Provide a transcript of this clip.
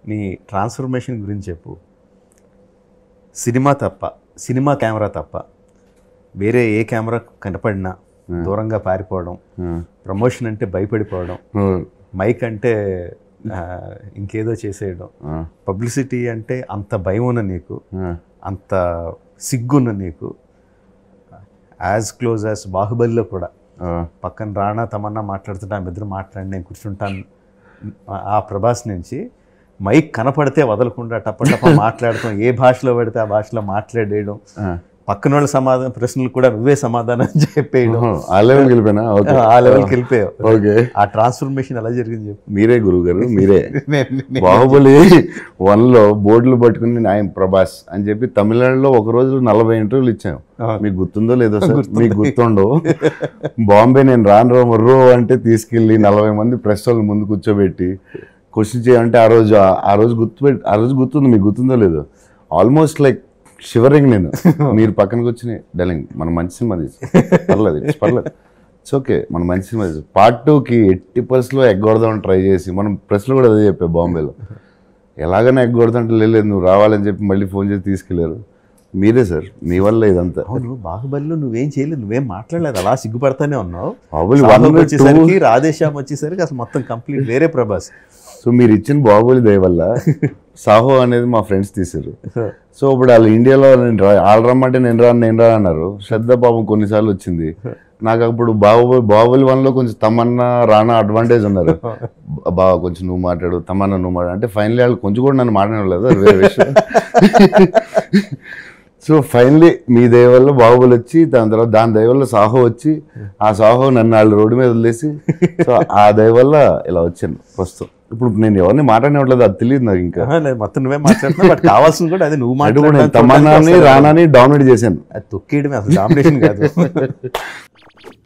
నీ ట్రాన్స్ఫర్మేషన్ గురించి చెప్పు సినిమా తప్ప సినిమా కెమెరా తప్ప వేరే ఏ కెమెరా కనపడినా దూరంగా పారిపోవడం ప్రమోషన్ అంటే భయపడిపోవడం మైక్ అంటే ఆ, ఇంకేదో చేసేయడం పబ్లిసిటీ అంటే అంత భయం ఉన్న నీకు అంత సిగ్గున్న నీకు యాజ్ క్లోజ్ యాజ్ బాహుబలిలో కూడా పక్కన రాణా తమన్నా మాట్లాడుతుంటే ఆమె ఇద్దరు మాట్లాడి నేను కూర్చుంటాను ఆ- ఆ ప్రభాస్ నుంచి మైక్ కనపడితే వదలకుండా టప్ప టప్ప మాట్లాడటం ఏ భాషలో పడితే ఆ భాషలో మాట్లాడేయడం పక్కన వాళ్ళ సమాధానం ప్రశ్నలు కూడా నువ్వే సమాధానం చెప్పేయడం ఆ లెవెల్ గెలిపోయినా ఓకే ఆ లెవెల్కి వెళ్ళిపోయావు ఓకే ఆ ట్రాన్స్ఫర్మేషన్ ఎలా జరిగింది చెప్పు మీరే గురువు గారు మీరే నేను- నేను- బాహుబలి వన్ లో బోర్డులు పట్టుకుని ఆయన ప్రభాస్ అని చెప్పి తమిళనాడులో ఒక రోజు నలభై ఇంటర్వ్యూలు ఇచ్చాం అవును. మీకు గుర్తుందో లేదో సార్ మీకు గుర్తుండో బాంబే నేను రాను రో మర్రో అంటే తీసుకెళ్ళి నలభై మంది ప్రెస్ వాళ్ళు ముందు కూర్చోబెట్టి క్వశ్చన్ చేయాలంటే ఆ రోజు ఆ రోజు గుర్తుపెట్టి ఆ రోజు గుర్తుంది మీకు గుర్తుందో లేదో ఆల్మోస్ట్ లైక్ షివరింగ్ నేను మీరు పక్కనకి వచ్చి డలింగ్ మనం మంచి సినిమా తీసి పర్లేదు it's పర్లేదు ఇట్స్ ఓకే మనం మంచి సినిమా తీసి పార్ట్ టూకి ఎట్టి పరిస్థితిలో ఎగ్గొడదామని ట్రై చేసి మనం ప్రెస్లో కూడా అదే చెప్పా బాంబేలో ఎలాగైనా ఎగ్గొడదంటే లేదు నువ్వు రావాలని చెప్పి మళ్ళీ ఫోన్ చేసి తీసుకెళ్లారు మీరే సార్ మీ వల్ల ఇదంతా అవును బాహుబలిలో నువ్వేం చేయలేదు నువ్వేం మాట్లాడలేదు అలా సిగ్గుపడతానే ఉన్నావు బాహుబలి సాహోకి వన్ వచ్చేసరికి రాధేశ్యామ్ వచ్చేసరికి అసలు మొత్తం కంప్లీట్ వేరే ప్రభాస్ సో మీరు ఇచ్చిన బాహుబలి దయ వల్ల సాహో అనేది మా ఫ్రెండ్స్ తీశారు సో ఇప్పుడు వాళ్ళు ఇండియాలో నేను రా వాళ్ళు రమ్మంటే నేను రాను నేను రా అన్నారు శ్రద్ధ పాపం కొన్నిసార్లు వచ్చింది నాకు అప్పుడు బాహుబలి బాహుబలి వన్లో కొంచెం తమన్నా రానా అడ్వాంటేజ్ ఉన్నారు బాగా కొంచెం నువ్వు మాట్లాడు తమన్నా నువ్వు మాట్లాడు అంటే ఫైనలీ వాళ్ళు కొంచెం కూడా నన్ను మాట్లాడలేదు అది వేరే విషయం సో ఫైనలీ మీ దయ వల్ల బాహుబలి వచ్చి దాని తర్వాత దాని దయ వల్ల సాహో వచ్చి ఆ సాహో నన్ను వాళ్ళు రోడ్డు మీద వదిలేసి సో ఆ దయ వల్ల ఇలా వచ్చాను ప్రస్తుతం ఇప్పుడు నేను ఎవరిని మాట్లాడినట్లేదు అది తెలియదు నాకు ఇంకా ఆహా, లేదు, మొత్తం నువ్వే మాట్లాడుతున్నావు బట్ కావాల్సింది కూడా అది నువ్వు అంటే ఇప్పుడు నేను మాట్లాడడం తమన్నాని రానాని డామినేట్ చేశాను అది తొక్కేయడమే అసలు డామినేషన్ కాదు